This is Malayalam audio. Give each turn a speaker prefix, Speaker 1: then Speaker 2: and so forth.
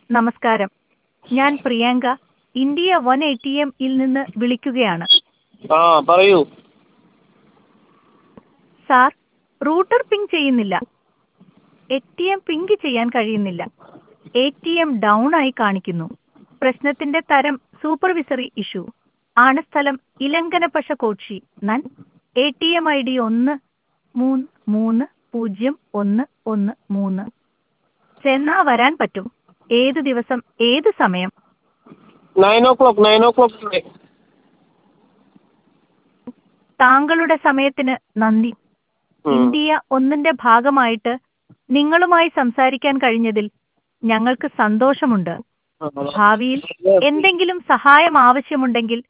Speaker 1: നമസ്കാരം ഞാൻ Priyanka India one A T എമ്മിൽ നിന്ന് വിളിക്കുകയാണ്
Speaker 2: ആ പറയൂ
Speaker 1: സാർ റൂട്ടർ പിങ് ചെയ്യുന്നില്ല എ ടി എം പിങ്ക് ചെയ്യാൻ കഴിയുന്നില്ല എ ടി എം ഡൗൺ ആയി കാണിക്കുന്നു പ്രശ്നത്തിന്റെ തരം സൂപ്പർവിസറി ഇഷ്യൂ ആണ് സ്ഥലം ഇലങ്കനപശ കോക്ഷി നൻ A T M I D ഒന്ന് മൂന്ന് മൂന്ന് പൂജ്യം ഒന്ന് ഒന്ന് മൂന്ന് ചെന്നാ വരാൻ പറ്റും ഏത് ദിവസം ഏത് സമയം
Speaker 2: nine o'clock nine o'clock today
Speaker 1: താങ്കളുടെ സമയത്തിന് നന്ദി ഇന്ത്യ ഒന്നിന്റെ ഭാഗമായിട്ട് നിങ്ങളുമായി സംസാരിക്കാൻ കഴിഞ്ഞതിൽ ഞങ്ങൾക്ക് സന്തോഷമുണ്ട് ഭാവിയിൽ എന്തെങ്കിലും സഹായം ആവശ്യമുണ്ടെങ്കിൽ